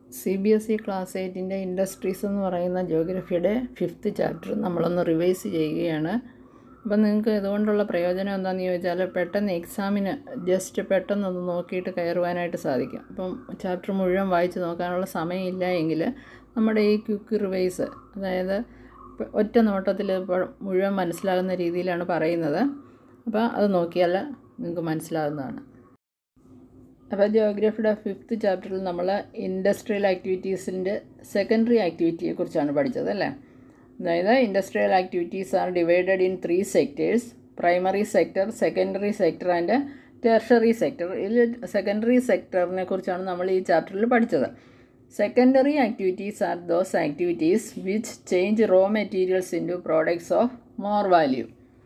C B S E class എയ്റ്റിൻ്റെ industries എന്ന് പറയുന്ന ജോഗ്രഫിയുടെ ഫിഫ്ത്ത് ചാപ്റ്റർ നമ്മളൊന്ന് റിവൈസ് ചെയ്യുകയാണ് അപ്പം നിങ്ങൾക്ക് ഇതുകൊണ്ടുള്ള പ്രയോജനം എന്താണെന്ന് ചോദിച്ചാൽ പെട്ടെന്ന് എക്സാമിന് ജസ്റ്റ് പെട്ടെന്നൊന്ന് നോക്കിയിട്ട് കയറുവാനായിട്ട് സാധിക്കും അപ്പം ചാപ്റ്റർ മുഴുവൻ വായിച്ച് നോക്കാനുള്ള സമയമില്ല എങ്കിൽ നമ്മുടെ ഈ ക്വിക്ക് റിവൈസ് അതായത് ഇപ്പം ഒറ്റ നോട്ടത്തിൽ ഇപ്പോൾ മുഴുവൻ മനസ്സിലാകുന്ന രീതിയിലാണ് പറയുന്നത് അപ്പോൾ അത് നോക്കിയാൽ നിങ്ങൾക്ക് മനസ്സിലാകുന്നതാണ് അപ്പോൾ ജിയോഗ്രഫിയുടെ ഫിഫ്ത്ത് ചാപ്റ്ററിൽ നമ്മൾ ഇൻഡസ്ട്രിയൽ ആക്ടിവിറ്റീസിൻ്റെ സെക്കൻഡറി ആക്ടിവിറ്റിയെ കുറിച്ചാണ് പഠിച്ചത് അല്ലേ അതായത് industrial activities are divided in three sectors primary sector secondary sector and tertiary sector ഇതിൽ സെക്കൻഡറി സെക്ടറിനെ കുറിച്ചാണ് നമ്മൾ ഈ ചാപ്റ്ററിൽ പഠിച്ചത് secondary activities are those activities which change raw materials into products of more value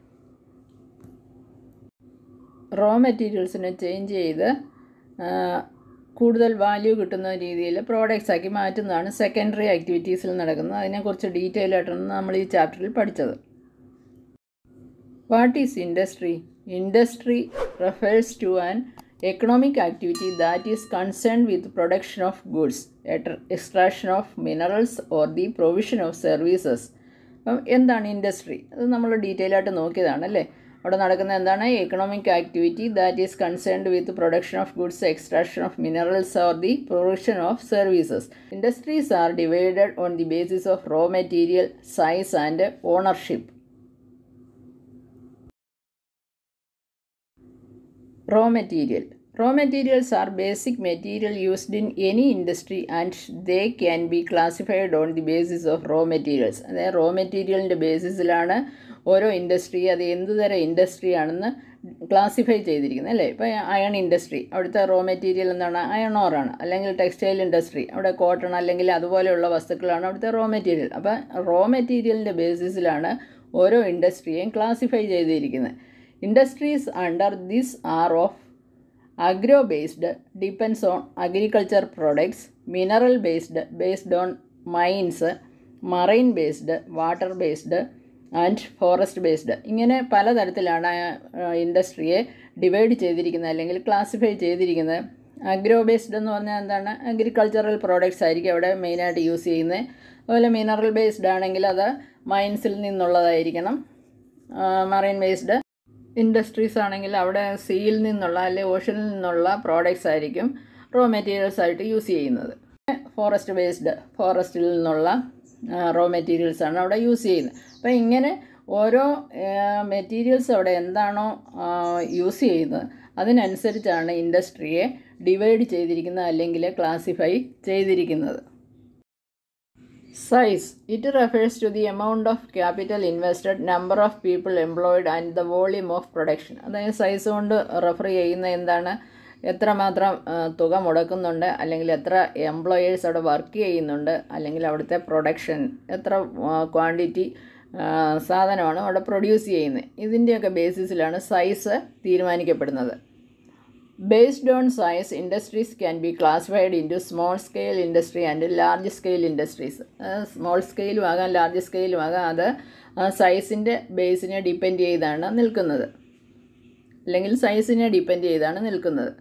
raw മെറ്റീരിയൽസിനെ change ചെയ്ത് കൂടുതൽ വാല്യൂ കിട്ടുന്ന രീതിയിൽ പ്രോഡക്റ്റ്സ് ആക്കി മാറ്റുന്നതാണ് സെക്കൻഡറി ആക്ടിവിറ്റീസിൽ നടക്കുന്നത് അതിനെക്കുറിച്ച് ഡീറ്റെയിൽ ആയിട്ടാണ് നമ്മൾ ഈ ചാപ്റ്ററിൽ പഠിച്ചത് what is industry industry refers to an economic activity that is concern with production of goods extraction of minerals or the provision of services അപ്പം എന്താണ് ഇൻഡസ്ട്രി അത് നമ്മൾ ഡീറ്റെയിൽ ആയിട്ട് നോക്കിയതാണ് അല്ലേ അവിടെ നടക്കുന്ന എന്താണ് economic activity that is concerned with production of goods extraction of minerals or the provision of services industries are divided on the basis of raw material size and ownership raw material raw materials are basic material used in any industry and they can be classified on the basis of raw materials അതായത് raw മെറ്റീരിയലിൻ്റെ ബേസിസിലാണ് ഓരോ industry അത് എന്ത് തരം industry ആണെന്ന് classify ചെയ്തിരിക്കുന്നത് അല്ലേ ഇപ്പോൾ അയൺ ഇൻഡസ്ട്രി അവിടുത്തെ റോ മെറ്റീരിയൽ എന്താണ് അയൺ ഓറാണ് അല്ലെങ്കിൽ ടെക്സ്റ്റൈൽ ഇൻഡസ്ട്രി അവിടെ കോട്ടൺ അല്ലെങ്കിൽ അതുപോലെയുള്ള വസ്തുക്കളാണ് അവിടുത്തെ റോ മെറ്റീരിയൽ അപ്പോൾ റോ മെറ്റീരിയലിൻ്റെ ബേസിസിലാണ് ഓരോ ഇൻഡസ്ട്രിയെയും ക്ലാസിഫൈ ചെയ്തിരിക്കുന്നത് industries under this are of agro based depends on agriculture products mineral based based on mines marine based water based and forest based ഇങ്ങനെ പലതരത്തിലാണ് ഇൻഡസ്ട്രിയെ ഡിവൈഡ് ചെയ്തിരിക്കുന്നത് അല്ലെങ്കിൽ ക്ലാസിഫൈ ചെയ്തിരിക്കുന്നത് അഗ്രോ ബേസ്ഡ് എന്ന് പറഞ്ഞാൽ എന്താണ് അഗ്രികൾച്ചറൽ പ്രോഡക്ട്സ് ആയിരിക്കും അവിടെ മെയിനായിട്ട് യൂസ് ചെയ്യുന്നത് അതുപോലെ മിനറൽ ബേസ്ഡ് ആണെങ്കിൽ അത് മൈൻസിൽ നിന്നുള്ളതായിരിക്കണം മറൈൻ ബേസ്ഡ് ഇൻഡസ്ട്രീസ് ആണെങ്കിൽ അവിടെ സീയിൽ നിന്നുള്ള അല്ലെങ്കിൽ ഓഷനിൽ നിന്നുള്ള പ്രോഡക്റ്റ്സ് ആയിരിക്കും റോ മെറ്റീരിയൽസ് ആയിട്ട് യൂസ് ചെയ്യുന്നത് ഫോറസ്റ്റ് ബേസ്ഡ് ഫോറസ്റ്റിൽ നിന്നുള്ള റോ മെറ്റീരിയൽസ് ആണ് അവിടെ യൂസ് ചെയ്യുന്നത് അപ്പോൾ ഇങ്ങനെ ഓരോ മെറ്റീരിയൽസ് അവിടെ എന്താണോ യൂസ് ചെയ്യുന്നത് അതിനനുസരിച്ചാണ് ഇൻഡസ്ട്രിയെ ഡിവൈഡ് ചെയ്തിരിക്കുന്നത് അല്ലെങ്കിൽ ക്ലാസിഫൈ ചെയ്തിരിക്കുന്നത് size it refers to the amount of capital invested number of people employed and the volume of production അതായത് സൈസ് കൊണ്ട് റെഫർ ചെയ്യുന്ന എന്താണ് എത്രമാത്രം തുക മുടക്കുന്നുണ്ട് അല്ലെങ്കിൽ എത്ര എംപ്ലോയേഴ്സ് അവിടെ വർക്ക് ചെയ്യുന്നുണ്ട് അല്ലെങ്കിൽ അവിടുത്തെ പ്രൊഡക്ഷൻ എത്ര ക്വാണ്ടിറ്റി സാധനമാണ് അവിടെ പ്രൊഡ്യൂസ് ചെയ്യുന്നത് ഇതിൻ്റെയൊക്കെ ബേസിസിലാണ് സൈസ് തീരുമാനിക്കപ്പെടുന്നത് based on size industries can be classified into small scale industry and large scale industries small സ്കെയിലും ആകാം ലാർജ് സ്കെയിലും ആകാം അത് സൈസിൻ്റെ ബേസിനെ ഡിപ്പെൻഡ് ചെയ്താണ് നിൽക്കുന്നത് അല്ലെങ്കിൽ സൈസിനെ ഡിപ്പെൻഡ് ചെയ്താണ് നിൽക്കുന്നത്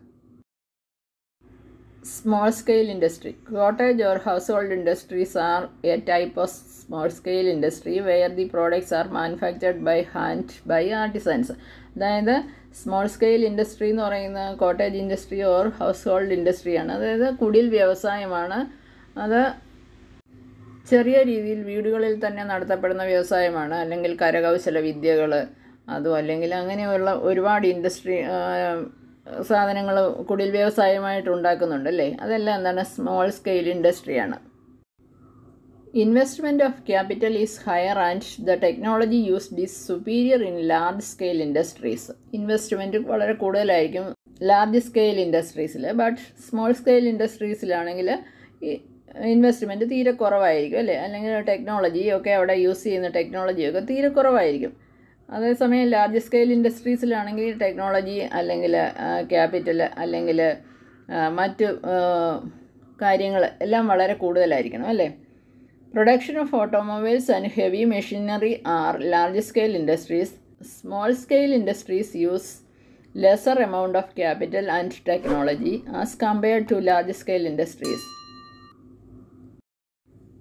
small scale industry cottage or household industries are a type of small scale industry where the products are manufactured by hand by artisans അതായത് സ്മോൾ സ്കെയിൽ ഇൻഡസ്ട്രി എന്ന് പറയുന്ന cottage industry or household ഇൻഡസ്ട്രിയാണ് അതായത് കുടിൽ വ്യവസായമാണ് അത് ചെറിയ രീതിയിൽ വീടുകളിൽ തന്നെ നടത്തപ്പെടുന്ന വ്യവസായമാണ് അല്ലെങ്കിൽ കരകൗശല വിദ്യകൾ അതും അല്ലെങ്കിൽ അങ്ങനെയുള്ള ഒരുപാട് ഇൻഡസ്ട്രി സാധനങ്ങൾ കുടിൽ വ്യവസായമായിട്ട് ഉണ്ടാക്കുന്നുണ്ട് അല്ലേ അതെല്ലാം എന്താണ് സ്മോൾ സ്കെയിൽ ഇൻഡസ്ട്രിയാണ് investment of capital is higher and the technology used is superior in large scale industries investment വളരെ കൂടുതലായിരിക്കും ലാർജ് സ്കെയിൽ ഇൻഡസ്ട്രീസിൽ ബട്ട് സ്മോൾ സ്കെയിൽ ഇൻഡസ്ട്രീസിലാണെങ്കിൽ ഇൻവെസ്റ്റ്മെൻറ്റ് തീരെ കുറവായിരിക്കും അല്ലേ അല്ലെങ്കിൽ ടെക്നോളജി ഒക്കെ അവിടെ യൂസ് ചെയ്യുന്ന ടെക്നോളജിയൊക്കെ തീരെ കുറവായിരിക്കും അതേസമയം ലാർജ് സ്കെയിൽ ഇൻഡസ്ട്രീസിലാണെങ്കിൽ ടെക്നോളജി അല്ലെങ്കിൽ ക്യാപിറ്റൽ അല്ലെങ്കിൽ മറ്റ് കാര്യങ്ങൾ എല്ലാം വളരെ കൂടുതലായിരിക്കണം അല്ലേ production of automobiles and heavy machinery are large scale industries small scale industries use lesser amount of capital and technology as compared to large scale industries.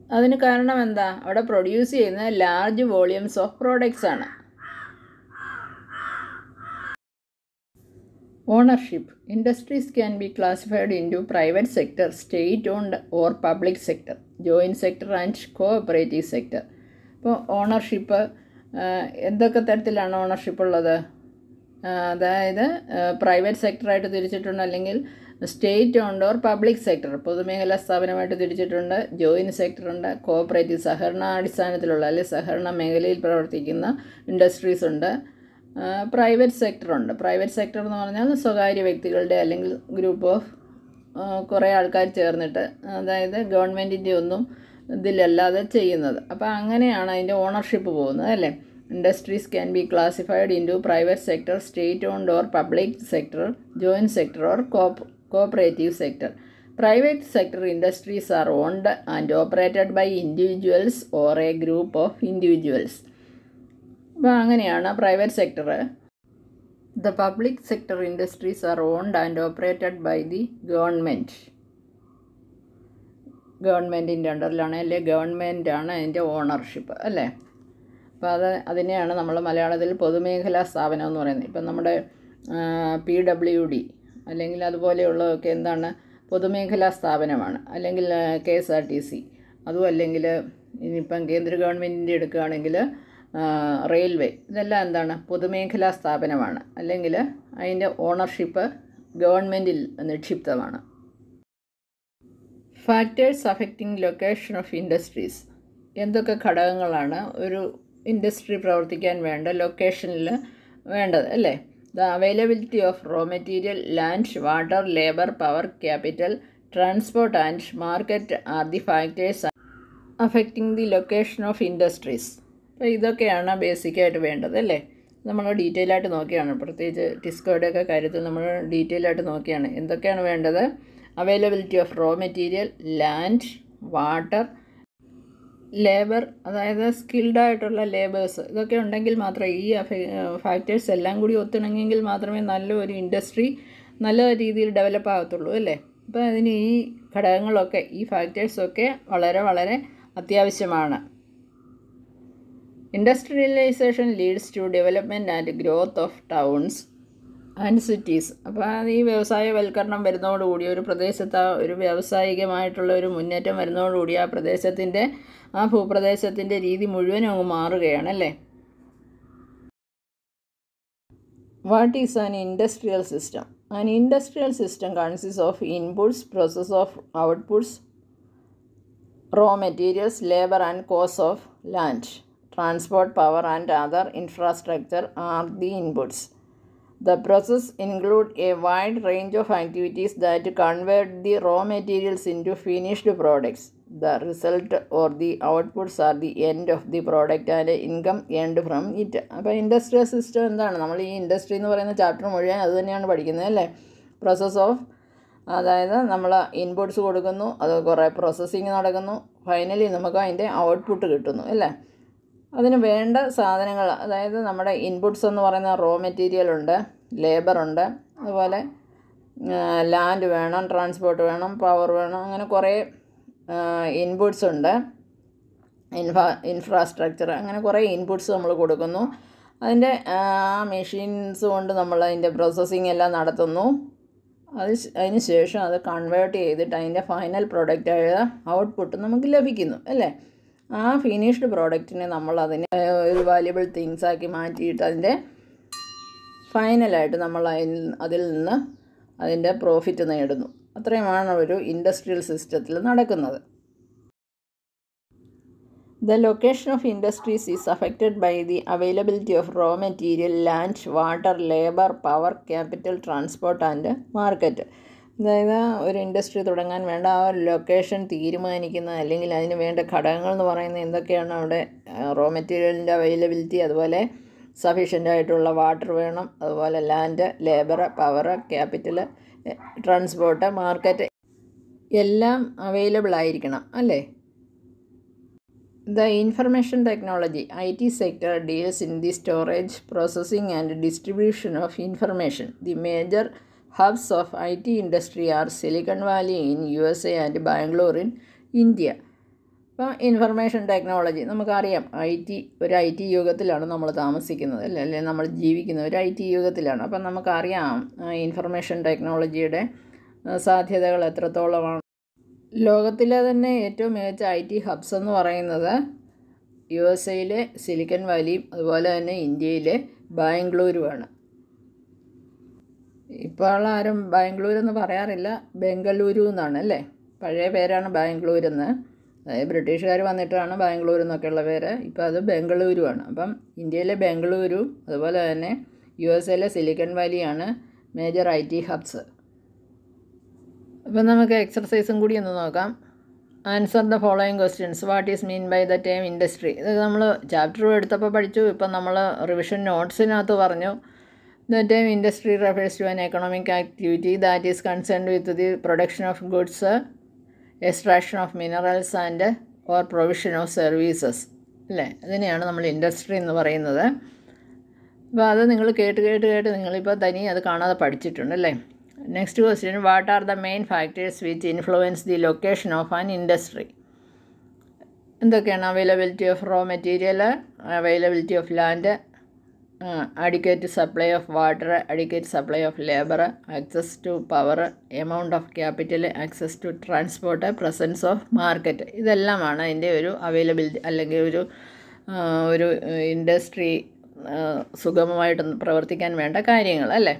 അതിന് കാരണം എന്താ അവിടെ പ്രൊഡ്യൂസ് ചെയ്യുന്ന ലാർജ് വോളിയൂംസ് ഓഫ് പ്രോഡക്ട്സ് ആണ് ownership industries can be classified into private sector state owned or public sector joint sector and cooperative sector ഇപ്പോൾ ownership എന്തൊക്കെ തരത്തിലാണ് ownership ഉള്ളത് ആ, അതായത് പ്രൈവറ്റ് സെക്ടറായിട്ട് തിരിച്ചിട്ടുണ്ട് അല്ലെങ്കിൽ state owned or public sector പൊതുമേഖലാ സ്ഥാപനമായിട്ട് തിരിച്ചിട്ടുണ്ട് ജോയിൻറ്റ് സെക്ടറുണ്ട് കോഓപ്പറേറ്റീവ് സഹകരണാടിസ്ഥാനത്തിലുള്ള അല്ലെങ്കിൽ സഹകരണ മേഖലയിൽ പ്രവർത്തിക്കുന്ന ഇൻഡസ്ട്രീസ് ഉണ്ട് പ്രൈവറ്റ് സെക്ടറുണ്ട് പ്രൈവറ്റ് സെക്ടർ എന്ന് പറഞ്ഞാൽ സ്വകാര്യ വ്യക്തികളുടെ അല്ലെങ്കിൽ ഗ്രൂപ്പ് ഓഫ് കുറേ ആൾക്കാർ ചേർന്നിട്ട് അതായത് ഗവൺമെൻറ്റിൻ്റെ ഒന്നും ഇതിലല്ലാതെ ചെയ്യുന്നത് അപ്പോൾ അങ്ങനെയാണ് അതിൻ്റെ ഓണർഷിപ്പ് പോകുന്നത് അല്ലേ industries can be classified into private sector state owned or public sector joint sector or cooperative sector private sector industries are owned and operated by individuals or a group of individuals അപ്പോൾ അങ്ങനെയാണ് private sector the public sector industries are owned and operated by the government ഗവൺമെൻറ്റിൻ്റെ അണ്ടറിലാണ് അല്ലെ ഗവൺമെൻറ്റാണ് അതിൻ്റെ ownership അല്ലേ അപ്പോൾ അത് അതിനെയാണ് നമ്മൾ മലയാളത്തിൽ പൊതുമേഖലാ സ്ഥാപനം എന്ന് പറയുന്നത് ഇപ്പം നമ്മുടെ പി ഡബ്ല്യു ഡി അല്ലെങ്കിൽ അതുപോലെയുള്ളതൊക്കെ എന്താണ് പൊതുമേഖലാ സ്ഥാപനമാണ് അല്ലെങ്കിൽ K S R T C അതും അല്ലെങ്കിൽ ഇനിയിപ്പം കേന്ദ്ര ഗവൺമെൻറ്റിൻ്റെ എടുക്കുകയാണെങ്കിൽ റെയിൽവേ ഇതെല്ലാം എന്താണ് പൊതുമേഖലാ സ്ഥാപനമാണ് അല്ലെങ്കിൽ അതിൻ്റെ ഓണർഷിപ്പ് ഗവൺമെൻറ്റിൽ നിക്ഷിപ്തമാണ് factors affecting location of industries എന്തൊക്കെ ഘടകങ്ങളാണ് ഒരു ഇൻഡസ്ട്രി പ്രവർത്തിക്കാൻ വേണ്ട ലൊക്കേഷനിൽ വേണ്ടത് അല്ലേ the availability of raw material land water labour power capital transport and market are the factors affecting the location of industries അപ്പോൾ ഇതൊക്കെയാണ് ബേസിക്കായിട്ട് വേണ്ടത് അല്ലേ നമ്മൾ ഡീറ്റെയിൽ ആയിട്ട് നോക്കിയാണ് പ്രത്യേകിച്ച് ടിസ്കോയുടെ ഒക്കെ കാര്യത്തിൽ നമ്മൾ ഡീറ്റെയിൽ ആയിട്ട് നോക്കിയാണ് എന്തൊക്കെയാണ് വേണ്ടത് availability of raw material land water labour അതായത് സ്കിൽഡ് ആയിട്ടുള്ള ലേബേഴ്സ് ഇതൊക്കെ ഉണ്ടെങ്കിൽ മാത്രമേ ഈ ഫാക്ടേഴ്സ് എല്ലാം കൂടി ഒത്തിണങ്ങിയെങ്കിൽ മാത്രമേ നല്ല ഒരു ഇൻഡസ്ട്രി നല്ല രീതിയിൽ ഡെവലപ്പ് ആകത്തുള്ളൂ അല്ലേ അപ്പോൾ അതിന് ഈ ഘടകങ്ങളൊക്കെ ഈ ഫാക്ടേഴ്സൊക്കെ വളരെ വളരെ അത്യാവശ്യമാണ് industrialisation leads to development and growth of towns and cities അപ്പോൾ അത് ഈ വ്യവസായവൽക്കരണം വരുന്നതോടുകൂടി ഒരു പ്രദേശത്ത് ആ ഒരു വ്യാവസായികമായിട്ടുള്ള ഒരു മുന്നേറ്റം വരുന്നതോടുകൂടി ആ പ്രദേശത്തിൻ്റെ ആ ഭൂപ്രദേശത്തിൻ്റെ രീതി മുഴുവനും അങ്ങ് മാറുകയാണ് അല്ലേ what is an industrial system an industrial system consist of inputs process of outputs raw materials, labor and cost of land, transport, power and other infrastructure are the inputs. The process include a wide range of activities that convert the raw materials into finished products. The result or the outputs are the end of the product and income earned from it. അപ്പോൾ industrial system എന്താണ് നമ്മൾ ഈ industry എന്ന് പറയുന്ന chapter മുഴുവൻ അത് തന്നെയാണ് പഠിക്കുന്നത് അല്ലേ പ്രോസസ് ഓഫ് അതായത് നമ്മൾ ഇൻപുട്സ് കൊടുക്കുന്നു അത് കുറേ പ്രോസസ്സിങ് നടക്കുന്നു ഫൈനലി നമുക്ക് അതിൻ്റെ ഔട്ട്പുട്ട് കിട്ടുന്നു അല്ലേ അതിന് വേണ്ട സാധനങ്ങൾ അതായത് നമ്മുടെ ഇൻപുട്സ് എന്ന് പറയുന്ന റോ മെറ്റീരിയൽ ഉണ്ട് ലേബർ ഉണ്ട് അതുപോലെ ലാൻഡ് വേണം ട്രാൻസ്പോർട്ട് വേണം പവർ വേണം അങ്ങനെ കുറേ ഇൻപുട്സ് ഉണ്ട് ഇൻഫ്രാ ഇൻഫ്രാസ്ട്രക്ചർ അങ്ങനെ കുറേ ഇൻപുട്സ് നമ്മൾ കൊടുക്കുന്നു അതിൻ്റെ ആ മെഷീൻസ് കൊണ്ട് നമ്മൾ അതിൻ്റെ പ്രോസസ്സിങ് എല്ലാം നടത്തുന്നു അത് അതിന് ശേഷം അത് കൺവേർട്ട് ചെയ്തിട്ട് അതിൻ്റെ ഫൈനൽ പ്രൊഡക്റ്റായ ഔട്ട്പുട്ട് നമുക്ക് ലഭിക്കുന്നു അല്ലേ ആ ഫിനിഷ്ഡ് പ്രോഡക്റ്റിനെ നമ്മൾ അതിനെ ഒരു വാല്യബിൾ തിങ്സ് ആക്കി മാറ്റിയിട്ട് അതിൻ്റെ ഫൈനലായിട്ട് നമ്മൾ അതിൽ അതിൽ നിന്ന് അതിൻ്റെ പ്രോഫിറ്റ് നേടുന്നു അത്രയുമാണ് ഒരു ഇൻഡസ്ട്രിയൽ സിസ്റ്റത്തിൽ നടക്കുന്നത് The location of industries is affected by the availability of raw material, land, water, labor, power, capital, transport and market. അതായത് ഒരു ഇൻഡസ്ട്രി തുടങ്ങാൻ വേണ്ട ആ ലൊക്കേഷൻ തീരുമാനിക്കുന്ന അല്ലെങ്കിൽ അതിന് വേണ്ട ഘടകങ്ങൾ എന്ന് പറയുന്നത് എന്തൊക്കെയാണ് അവിടെ റോ മെറ്റീരിയലിൻ്റെ അവൈലബിലിറ്റി അതുപോലെ സഫീഷ്യൻ്റ് ആയിട്ടുള്ള വാട്ടർ വേണം അതുപോലെ land labour power capital transport market എല്ലാം അവൈലബിൾ ആയിരിക്കണം അല്ലേ The information technology IT sector deals in the storage, processing, and distribution of information. The major hubs of IT industry are Silicon Valley in USA and Bangalore in India. ഇപ്പം information technology നമുക്കറിയാം I T ഒരു I T യുഗത്തിലാണ് നമ്മൾ താമസിക്കുന്നത് അല്ലേ അല്ലെങ്കിൽ നമ്മൾ ജീവിക്കുന്നത് ഒരു ഐ ടി യുഗത്തിലാണ് അപ്പം നമുക്കറിയാം ഇൻഫർമേഷൻ ടെക്നോളജിയുടെ ആ, സാധ്യതകൾ എത്രത്തോളമാണ് ലോകത്തിലെ തന്നെ ഏറ്റവും മികച്ച ഐ ടി ഹബ്സ് എന്ന് പറയുന്നത് യു എസ് എയിലെ സിലിക്കൺ വാലിയും അതുപോലെ തന്നെ ഇന്ത്യയിലെ ബാംഗ്ലൂരുമാണ് ഇപ്പോൾ ആരും ബാംഗ്ലൂർ എന്ന് പറയാറില്ല ബംഗളൂരു എന്നാണ് അല്ലേ പഴയ പേരാണ് ബാംഗ്ലൂർ എന്ന് അതായത് ബ്രിട്ടീഷുകാർ വന്നിട്ടാണ് ബാംഗ്ലൂർ എന്നൊക്കെയുള്ള പേര് ഇപ്പോൾ അത് ബംഗളൂരുവാണ് അപ്പം ഇന്ത്യയിലെ ബംഗളൂരു അതുപോലെ തന്നെ യു എസ് എയിലെ സിലിക്കൺ വാലിയാണ് മേജർ ഐ ടി ഹബ്സ് അപ്പം നമുക്ക് എക്സർസൈസും കൂടി ഒന്ന് നോക്കാം answer the following questions what is mean by the term industry ഇത് നമ്മൾ ചാപ്റ്റർ എടുത്തപ്പോൾ പഠിച്ചു ഇപ്പം നമ്മൾ റിവിഷൻ നോട്ട്സിനകത്ത് പറഞ്ഞു the term industry refers to an economic activity that is concerned with the production of goods extraction of minerals and or provision of services അല്ലേ അതിനെയാണ് നമ്മൾ ഇൻഡസ്ട്രി എന്ന് പറയുന്നത് അപ്പോൾ അത് നിങ്ങൾ കേട്ട് കേട്ട് കേട്ട് നിങ്ങളിപ്പോൾ തനി അത് കാണാതെ പഠിച്ചിട്ടുണ്ട് അല്ലേ next question what are the main factors which influence the location of an industry എന്തൊക്കെയാണ് availability of raw material availability of land adequate supply of water adequate supply of labour access to power amount of capital access to transport presence of market ഇതെല്ലാമാണ് അതിൻ്റെ ഒരു availability അല്ലെങ്കിൽ ഒരു ആ, ഒരു industry സുഗമമായിട്ട് പ്രവർത്തിക്കാൻ വേണ്ട കാര്യങ്ങൾ അല്ലേ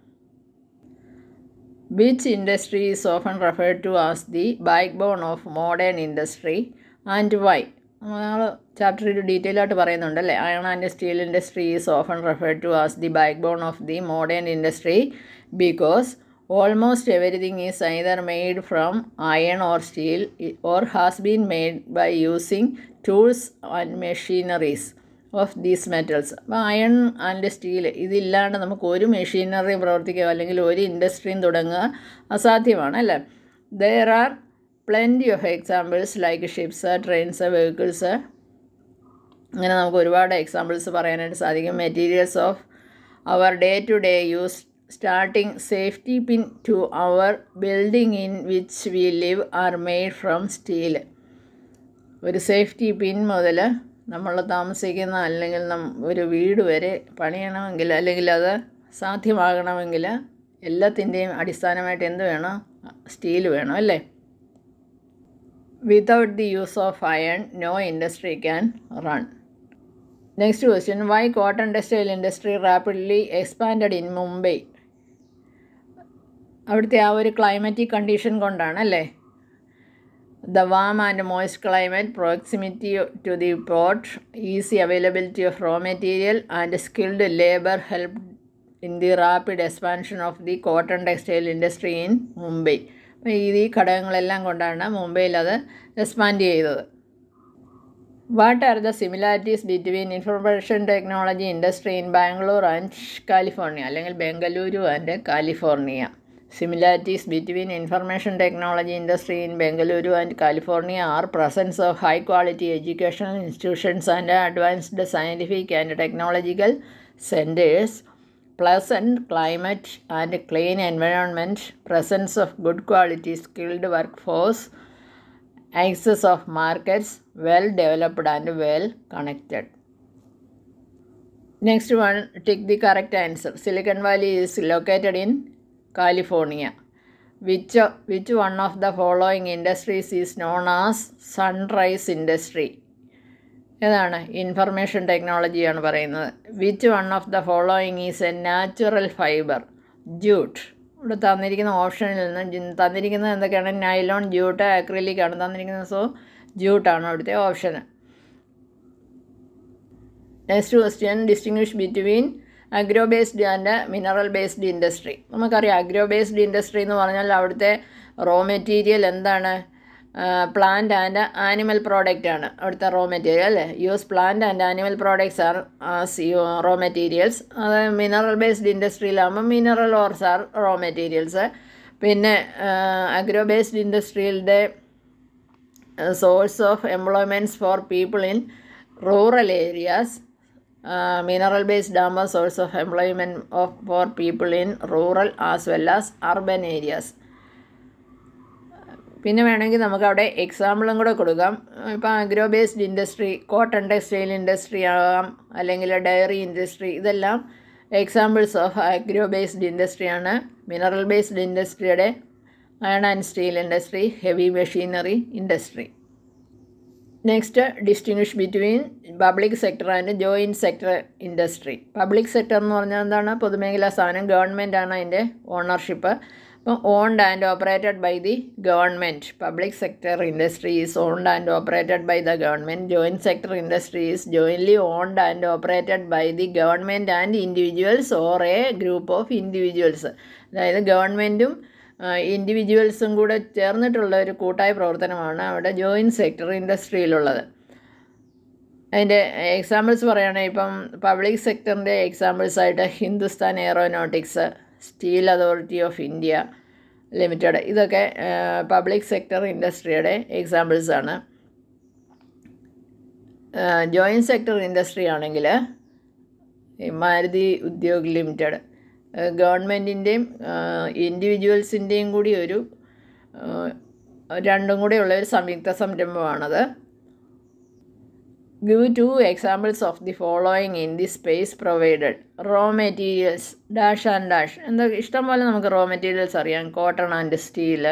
which industry is often referred to as the backbone of modern industry and why നമ്മൾ ചാപ്റ്ററിൽ ഡീറ്റെയിൽ ആയിട്ട് പറയുന്നുണ്ട് അല്ലേ iron and steel industry is often referred to as the backbone of the modern industry because almost everything is either made from iron or steel or has been made by using tools and machineries of these metals അപ്പോൾ iron and steel ഇതില്ലാണ്ട് നമുക്ക് ഒരു മെഷീനറിയും പ്രവർത്തിക്കുക അല്ലെങ്കിൽ ഒരു ഇൻഡസ്ട്രിയും തുടങ്ങുക അസാധ്യമാണ് അല്ലേ there are plenty of examples like ships trains vehicles അങ്ങനെ നമുക്ക് ഒരുപാട് എക്സാമ്പിൾസ് പറയാനായിട്ട് സാധിക്കും materials of our day to day use starting safety pin to our building in which we live are made from steel ഒരു safety pin മുതൽ നമ്മൾ താമസിക്കുന്ന അല്ലെങ്കിൽ നം ഒരു വീട് വരെ പണിയണമെങ്കിൽ അല്ലെങ്കിൽ അത് സാധ്യമാകണമെങ്കിൽ എല്ലാത്തിൻ്റെയും അടിസ്ഥാനമായിട്ട് എന്ത് വേണം സ്റ്റീൽ വേണം അല്ലേ without the use of iron no industry can run next question why cotton textile industry rapidly expanded in Mumbai അവിടുത്തെ ആ ഒരു ക്ലൈമറ്റിക് കണ്ടീഷൻ കൊണ്ടാണ് അല്ലേ the warm and moist climate, proximity to the port, easy availability of raw material, and skilled labor helped in the rapid expansion of the cotton textile industry in Mumbai. അപ്പോൾ ഈ ഘടകങ്ങളെല്ലാം കൊണ്ടാണ് മുംബൈയിൽ അത് expand ചെയ്തത് what are the similarities between information technology industry in Bangalore and California അല്ലെങ്കിൽ Bengaluru and California similarities between information technology industry in Bengaluru and California are presence of high quality educational institutions and advanced scientific and technological centers pleasant climate and clean environment presence of good quality skilled workforce access of markets well developed and well connected next one take the correct answer silicon valley is located in California. Which, which one of the following industries is known as sunrise industry? ഏതാണ് information ടെക്നോളജിയാണ് പറയുന്നത് which one of the following is a natural fibre jute ഇവിടെ തന്നിരിക്കുന്ന ഓപ്ഷനിൽ നിന്ന് G- തന്നിരിക്കുന്നത് എന്തൊക്കെയാണ് nylon jute acrylic ആണ് തന്നിരിക്കുന്നത് സോ ജൂട്ടാണ് അവിടുത്തെ option next question distinguish between agro based and mineral based industry നമുക്കറിയാം അഗ്രോ ബേസ്ഡ് ഇൻഡസ്ട്രി എന്ന് പറഞ്ഞാൽ അവിടുത്തെ റോ മെറ്റീരിയൽ എന്താണ് പ്ലാന്റ് ആൻഡ് ആനിമൽ പ്രോഡക്റ്റ് ആണ് അവിടുത്തെ റോ മെറ്റീരിയൽ അല്ലേ use plant and animal products are as raw materials അത് mineral based ഇൻഡസ്ട്രിയിലാകുമ്പോൾ mineral ores are raw materials പിന്നെ അഗ്രോ ബേസ്ഡ് ഇൻഡസ്ട്രിയുടെ source of employments for people in rural areas mineral based ആകുമ്പോൾ source of employment of for people in rural as well as urban areas പിന്നെ വേണമെങ്കിൽ നമുക്ക് അവിടെ എക്സാമ്പിളും കൂടെ കൊടുക്കാം ഇപ്പോൾ agro based industry cotton textile industry ആകാം അല്ലെങ്കിൽ ഡയറി ഇൻഡസ്ട്രി ഇതെല്ലാം എക്സാമ്പിൾസ് ഓഫ് അഗ്രോ ബേസ്ഡ് ഇൻഡസ്ട്രിയാണ് മിനറൽ ബേസ്ഡ് ഇൻഡസ്ട്രിയുടെ iron and steel industry heavy machinery industry next distinguish between public sector and joint sector industry public sector എന്ന് പറഞ്ഞാൽ എന്താണ് പൊതുമേഖലാ സ്ഥാപനം ഗവൺമെൻറ് ആണ് അതിൻ്റെ ഓണർഷിപ്പ് അപ്പം owned and operated by the government public sector industry is owned and operated by the government joint sector industry is jointly owned and operated by the government and individuals or a group of individuals അതായത് ഗവൺമെൻറ്റും ഇൻഡിവിജ്വൽസും കൂടെ ചേർന്നിട്ടുള്ള ഒരു കൂട്ടായ പ്രവർത്തനമാണ് അവിടെ joint sector ഇൻഡസ്ട്രിയിലുള്ളത് അതിൻ്റെ examples പറയുകയാണെങ്കിൽ ഇപ്പം പബ്ലിക് സെക്ടറിൻ്റെ എക്സാമ്പിൾസ് ആയിട്ട് Hindustan Aeronautics Steel Authority of India Limited ഇതൊക്കെ പബ്ലിക് സെക്ടർ ഇൻഡസ്ട്രിയുടെ എക്സാമ്പിൾസ് ആണ് ജോയിൻറ്റ് സെക്ടർ ഇൻഡസ്ട്രി ആണെങ്കിൽ മാരുതി ഉദ്യോഗ് ലിമിറ്റഡ് ഗവൺമെൻറ്റിൻ്റെയും ഇൻഡിവിജ്വൽസിൻ്റെയും കൂടി ഒരു രണ്ടും കൂടെയുള്ള ഒരു സംയുക്ത സംരംഭമാണത് give two examples of the following in the space provided raw materials dash and dash എന്താ ഇഷ്ടം പോലെ നമുക്ക് റോ മെറ്റീരിയൽസ് അറിയാം cotton and steel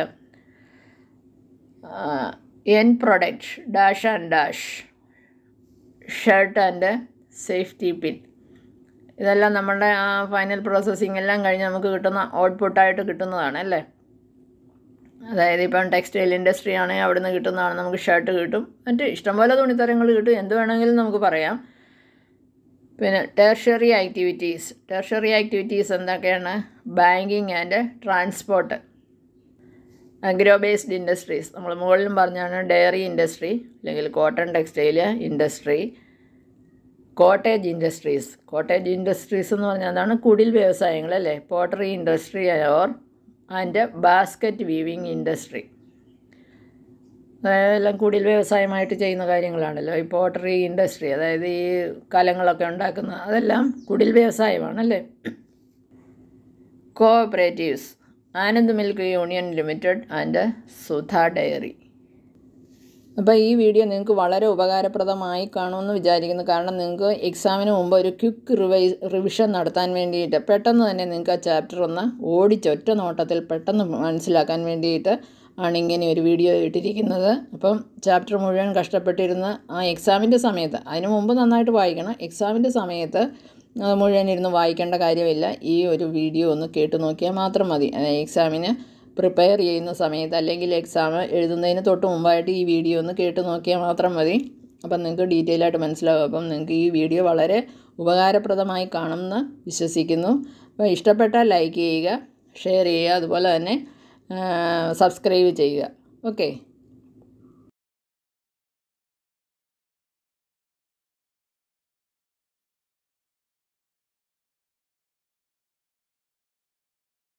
end product dash and dash shirt and safety pin ഇതെല്ലാം നമ്മളുടെ ആ ഫൈനൽ പ്രോസസ്സിങ് എല്ലാം കഴിഞ്ഞ് നമുക്ക് കിട്ടുന്ന ഔട്ട്പുട്ടായിട്ട് കിട്ടുന്നതാണ് അല്ലേ അതായത് ഇപ്പം ടെക്സ്റ്റൈൽ ഇൻഡസ്ട്രി ആണെങ്കിൽ അവിടെ നിന്ന് കിട്ടുന്നതാണ് നമുക്ക് ഷർട്ട് കിട്ടും മറ്റ് ഇഷ്ടംപോലെ തുണിത്തരങ്ങൾ കിട്ടും എന്ത് വേണമെങ്കിലും നമുക്ക് പറയാം പിന്നെ ടെർഷറി ആക്ടിവിറ്റീസ് ടെർഷറി ആക്ടിവിറ്റീസ് എന്തൊക്കെയാണ് banking and transport agro based industries നമ്മൾ മുകളിലും പറഞ്ഞാണ് ഡയറി ഇൻഡസ്ട്രി അല്ലെങ്കിൽ cotton textile industry cottage industries cottage industries എന്ന് പറഞ്ഞാൽ അതാണ് കുടിൽ വ്യവസായങ്ങൾ അല്ലേ pottery industry or and basket weaving industry എല്ലാം കുടിൽ വ്യവസായമായിട്ട് ചെയ്യുന്ന കാര്യങ്ങളാണല്ലോ ഈ പോട്ടറി ഇൻഡസ്ട്രി അതായത് ഈ കലങ്ങളൊക്കെ ഉണ്ടാക്കുന്ന അതെല്ലാം കുടിൽ വ്യവസായമാണല്ലേ cooperatives Anand Milk Union Limited and Sudha Dairy അപ്പോൾ ഈ വീഡിയോ നിങ്ങൾക്ക് വളരെ ഉപകാരപ്രദമായി കാണുമെന്ന് വിചാരിക്കുന്നു കാരണം നിങ്ങൾക്ക് എക്സാമിന് മുമ്പ് ഒരു ക്വിക്ക് റിവൈ റിവിഷൻ നടത്താൻ വേണ്ടിയിട്ട് പെട്ടെന്ന് തന്നെ നിങ്ങൾക്ക് ആ ചാപ്റ്റർ ഒന്ന് ഓടിച്ചൊറ്റ നോട്ടത്തിൽ പെട്ടെന്ന് മനസ്സിലാക്കാൻ വേണ്ടിയിട്ട് ആണ് ഇങ്ങനെ ഒരു വീഡിയോ ഇട്ടിരിക്കുന്നത് അപ്പം ചാപ്റ്റർ മുഴുവൻ കഷ്ടപ്പെട്ടിരുന്ന ആ എക്സാമിൻ്റെ സമയത്ത് അതിന് മുമ്പ് നന്നായിട്ട് വായിക്കണം എക്സാമിൻ്റെ സമയത്ത് മുഴുവൻ ഇരുന്ന് വായിക്കേണ്ട കാര്യമില്ല ഈ ഒരു വീഡിയോ ഒന്ന് കേട്ട് നോക്കിയാൽ മാത്രം മതി എക്സാമിന് പ്രിപ്പയർ ചെയ്യുന്ന സമയത്ത് അല്ലെങ്കിൽ എക്സാം എഴുതുന്നതിന് തൊട്ട് മുമ്പായിട്ട് ഈ വീഡിയോ ഒന്ന് കേട്ട് നോക്കിയാൽ മാത്രം മതി അപ്പം നിങ്ങൾക്ക് ഡീറ്റെയിൽ ആയിട്ട് മനസ്സിലാവും അപ്പം നിങ്ങൾക്ക് ഈ വീഡിയോ വളരെ ഉപകാരപ്രദമായി കാണുമെന്ന് വിശ്വസിക്കുന്നു അപ്പോൾ ഇഷ്ടപ്പെട്ടാൽ ലൈക്ക് ചെയ്യുക ഷെയർ ചെയ്യുക അതുപോലെ തന്നെ സബ്സ്ക്രൈബ് ചെയ്യുക ഓക്കെ